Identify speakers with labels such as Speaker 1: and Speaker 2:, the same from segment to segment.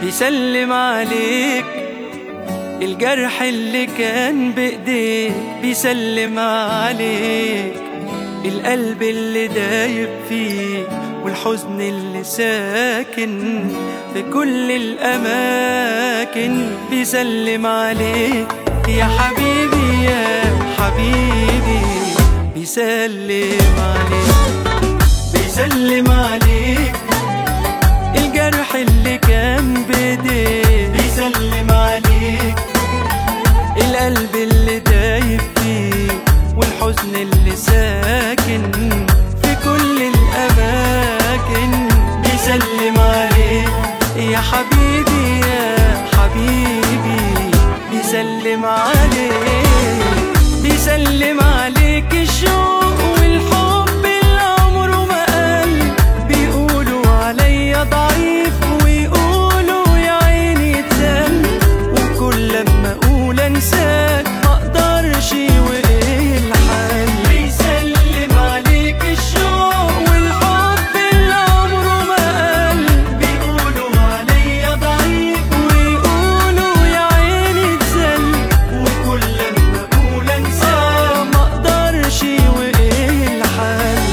Speaker 1: بيسلم عليك الجرح اللي كان بإيديك بيسلم عليك القلب اللي دايب فيه والحزن اللي ساكن في كل الأماكن بيسلم عليك يا حبيبي يا حبيبي بيسلم عليك بيسلم عليك الجرح اللي كان بديك بيسلم عليك القلب اللي دايب فيه والحزن اللي ساكن في كل الأماكن بيسلم عليك يا حبيبي يا حبيبي بيسلم عليك بيسلم عليك الشوق والحب اللي عمره ما قل بيقولوا عليا ضعيف ويقولوا يا عيني اتزل وكل لما اقول انساك ما اقدرش وايه الحل بيسلم عليك الشوق والحب اللي عمره ما قل بيقولوا عليا ضعيف ويقولوا يا عيني اتزل وكل لما اقول انساك ما اقدرش وايه الحل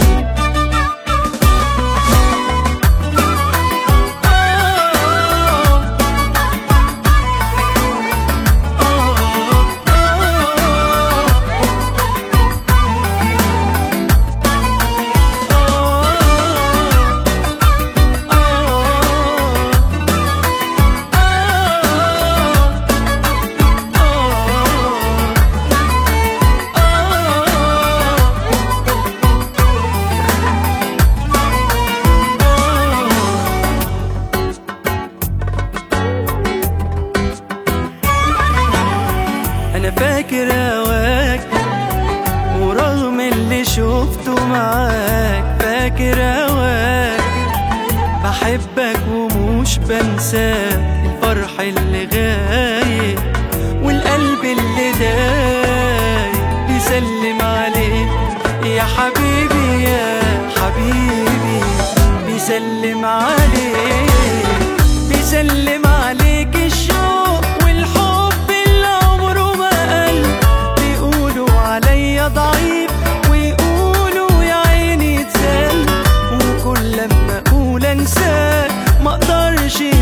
Speaker 1: انا فاكر هواك ورغم اللي شفته معاك فاكر هواك بحبك ومش بنساك الفرح اللي غايب والقلب اللي دايب بيسلم عليك يا حبيبي يا حبيبي بيسلم عليك بيسلم عليك الشوق والحب اللي عمره ما قل بيقولوا عليا ضعيف ويقولوا يا عيني اتزل وكل لما اقول انساك ما اقدرش